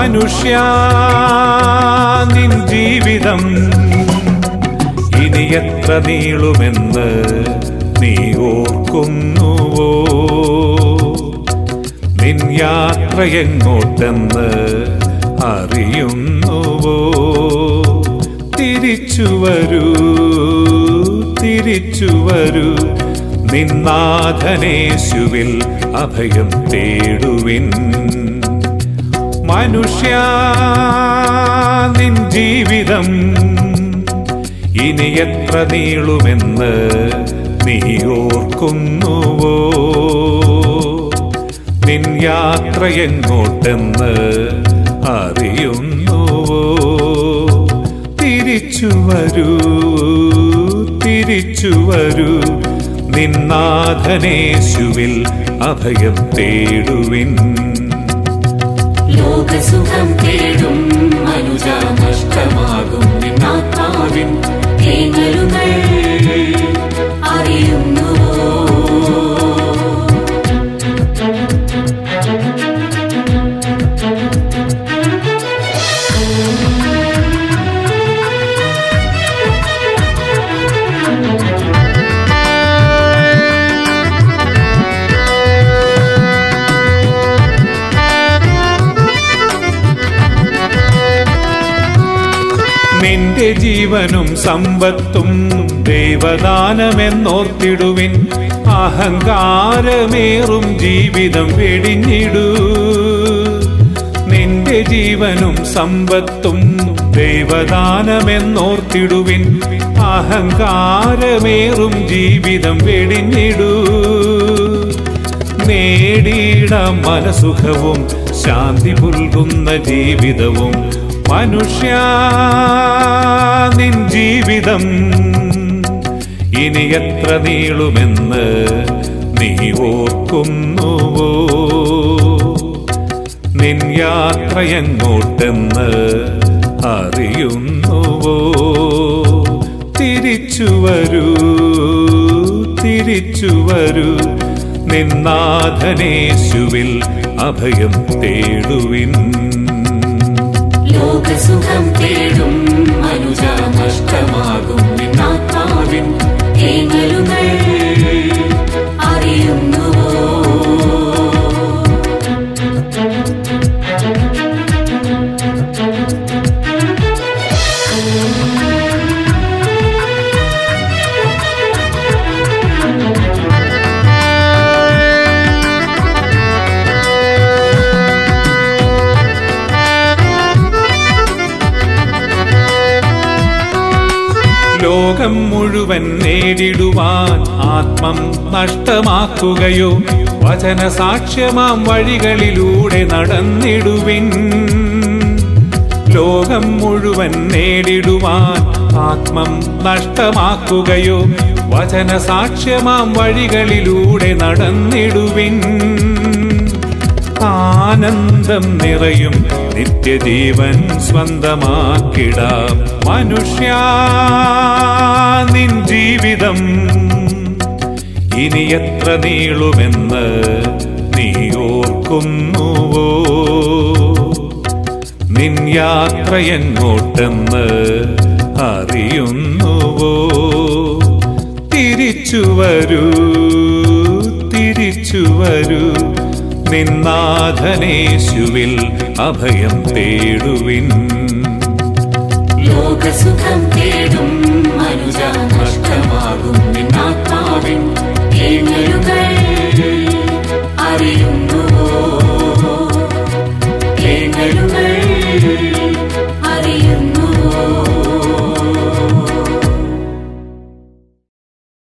മനുഷ്യ നിൻ ജീവിതം ഇനി എത്ര നീളുമെന്ന് നീ ഓർക്കുന്നുവോ നിൻ യാത്ര എങ്ങോട്ടെന്ന് അറിയുന്നുവോ തിരിച്ചു വരൂ തിരിച്ചു വരൂ നിന്നാഥനേശുവിൽ അഭയം തേടുവിൻ മനുഷ്യ നിൻ ജീവിതം ഇനി എത്ര നീളുമെന്ന് നീ ഓർക്കുന്നുവോ നിൻ യാത്ര എങ്ങോട്ടെന്ന് അറിയുന്നുവോ തിരിച്ചു വരൂ തിരിച്ചു വരൂ നിന്നാഥനേശുവിൽ അഭയം തേടുവിൻ ലോകസുഖം തേടും മനുജ നഷ്ടമാകും നിന്നാത്മാവിൻ തേങ്ങലുകൾ അറിയുന്നുവോ നിന്റെ ജീവനും സമ്പത്തും ദൈവദാനമെന്നോർത്തിടുവിൻ അഹങ്കാരമേറും ജീവിതം വെടിഞ്ഞിടൂ നിന്റെ ജീവനും സമ്പത്തും ദൈവദാനമെന്നോർത്തിടുവിൻ അഹങ്കാരമേറും ജീവിതം വെടിഞ്ഞിടൂ നേടിയിട മനസുഖവും ശാന്തി പുൽകുന്ന ജീവിതവും മനുഷ്യ നിൻ ജീവിതം ഇനി എത്ര നീളുമെന്ന് നീ ഓർക്കുന്നുവോ നിൻ യാത്ര എങ്ങോട്ടെന്ന് അറിയുന്നുവോ തിരിച്ചു വരൂ തിരിച്ചു വരൂ നിന്നാഥനേശുവിൽ അഭയം തേടുവിൻ ലോകസുഖം തേടും മനുജ നഷ്ടമാകും നിന്നാത്മാവിൻ തേങ്ങലുകൾ അറിയുന്നുവോ ലോകം മുഴുവൻ നേടിടുവാൻ ആത്മം നഷ്ടമാക്കുകയോ വചന സാക്ഷ്യമാം വഴികളിലൂടെ നടന്നിടുവിൻ ലോകം മുഴുവൻ നേടിടുവാൻ ആത്മം നഷ്ടമാക്കുകയോ വചന സാക്ഷ്യമാം വഴികളിലൂടെ നടന്നിടുവിൻ ആനന്ദം നിറയും നിത്യജീവൻ സ്വന്തമാക്കിടാം മനുഷ്യ നിൻ ജീവിതം ഇനി എത്ര നീളുമെന്ന് നീ ഓർക്കുന്നുവോ നിൻ യാത്ര എങ്ങോട്ടെന്ന് അറിയുന്നുവോ തിരിച്ചു വരൂ തിരിച്ചു വരൂ നിന്നാഥനേശുവിൽ അഭയം തേടുവിൻ ലോകസുഖം തേടും മനുജ നഷ്ടമാകും നിന്നാത്മാവിൻ